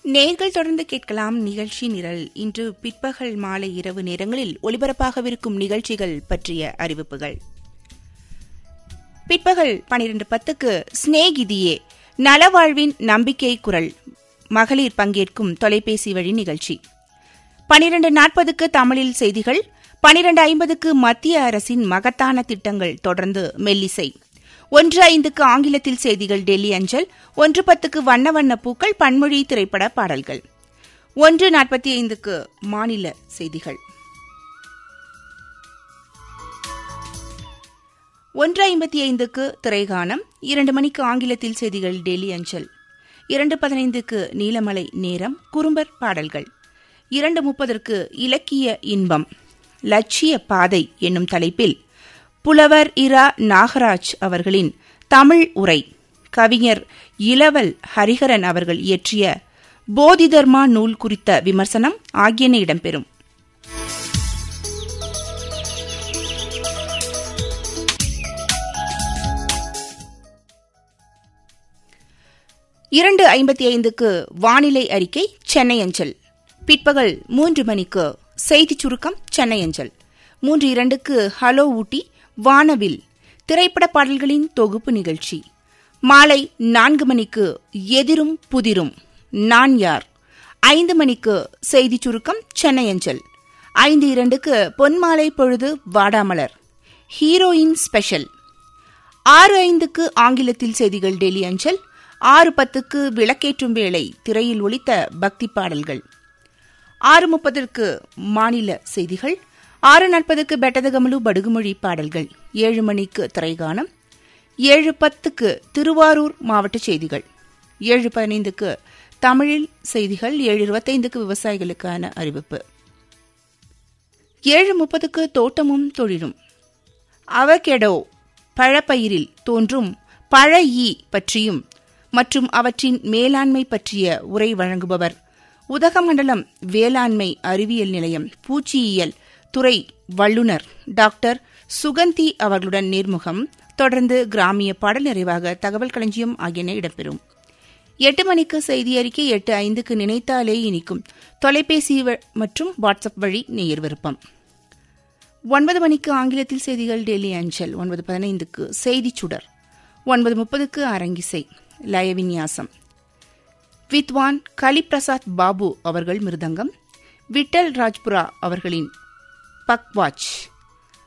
நேர்கள் தொடர்ந்து கேட்கலாம் நிகழ்ச்சி நிரல் இன்று பிற்பகல் மாலை இரவு நேரங்களில் ஒலிபரப்பாகவிருக்கும் நிகழ்ச்சிகள் பற்றிய அறிவிப்புகள் பிற்பகல் பனிரெண்டு பத்துக்கு ஸ்நேகிதியே நலவாழ்வின் நம்பிக்கை குரல் மகளிர் பங்கேற்கும் தொலைபேசி வழி நிகழ்ச்சி பனிரெண்டு நாற்பதுக்கு தமிழில் செய்திகள் பனிரெண்டு ஐம்பதுக்கு மத்திய அரசின் மகத்தான திட்டங்கள் தொடர்ந்து மெல்லிசை ஒன்று ஐந்துக்கு ஆங்கிலத்தில் செய்திகள் டெல்லி அஞ்சல் ஒன்று பத்துக்கு வண்ண வண்ண பூக்கள் பன்மொழி திரைப்பட பாடல்கள் ஒன்று நாற்பத்தி ஐந்துக்கு மாநில செய்திகள் ஒன்று ஐம்பத்தி ஐந்துக்கு திரைகானம் இரண்டு மணிக்கு ஆங்கிலத்தில் செய்திகள் டெல்லி அஞ்சல் இரண்டு பதினைந்துக்கு நீலமலை நேரம் குறும்பர் பாடல்கள் இரண்டு முப்பதற்கு இலக்கிய இன்பம் லட்சிய பாதை என்னும் தலைப்பில் புலவர் இரா நாகராஜ் அவர்களின் தமிழ் உரை கவிஞர் இளவல் ஹரிஹரன் அவர்கள் இயற்றிய போதிதர்மா நூல் குறித்த விமர்சனம் ஆகியன இடம்பெறும் இரண்டு ஐம்பத்தி ஐந்துக்கு வானிலை அறிக்கை சென்னை அஞ்சல் பிற்பகல் மூன்று மணிக்கு செய்திச் சுருக்கம் சென்னை அஞ்சல் மூன்று இரண்டுக்கு ஹலோ ஊட்டி வானவில் திரைப்பட பாடல்களின் தொகுப்பு நிகழ்ச்சி மாலை நான்கு மணிக்கு எதிரும் புதிரும் நான் யார் ஐந்து மணிக்கு செய்திச் சுருக்கம் சென்னை அஞ்சல் ஐந்து இரண்டுக்கு பொன்மாலை பொழுது வாடாமலர் ஹீரோயின் ஸ்பெஷல் ஆறு ஐந்துக்கு ஆங்கிலத்தில் செய்திகள் டெல்லி அஞ்சல் ஆறு பத்துக்கு விளக்கேற்றும் வேளை திரையில் ஒலித்த பக்தி பாடல்கள் ஆறு முப்பதற்கு மாநில செய்திகள் ஆறு நாற்பதுக்கு பெட்டதகமலு படுகுமொழி பாடல்கள் ஏழு மணிக்கு திரைகானம் ஏழு பத்துக்கு திருவாரூர் மாவட்ட செய்திகள் ஏழு பதினைந்துக்கு தமிழில் செய்திகள் ஏழு இருபத்தைந்துக்கு விவசாயிகளுக்கான அறிவிப்பு ஏழு முப்பதுக்கு தோட்டமும் தொழிலும் அவகெடோ பழப்பயிரில் தோன்றும் பழ ஈ பற்றியும் மற்றும் அவற்றின் மேலாண்மை பற்றிய உரை வழங்குபவர் உதகமண்டலம் வேளாண்மை அறிவியல் நிலையம் பூச்சியியல் துறை வல்லுநர் டாக்டர் சுகந்தி அவர்களுடன் நேர்முகம் தொடர்ந்து கிராமிய பாடல் நிறைவாக தகவல் களஞ்சியம் ஆகியன இடம்பெறும் எட்டு மணிக்கு செய்தி அறிக்கை எட்டு ஐந்துக்கு நினைத்தாலே இனிக்கும் தொலைபேசி மற்றும் வாட்ஸ்அப் வழி நேயர் விருப்பம் ஒன்பது மணிக்கு ஆங்கிலத்தில் செய்திகள் டெல்லி அஞ்சல் ஒன்பது பதினைந்துக்கு செய்திச் சுடர் ஒன்பது முப்பதுக்கு அரங்கிசை லயவின்யாசம் வித்வான் கலிபிரசாத் பாபு அவர்கள் மிருதங்கம் விட்டல் ராஜ்புரா அவர்களின் பக்வாச்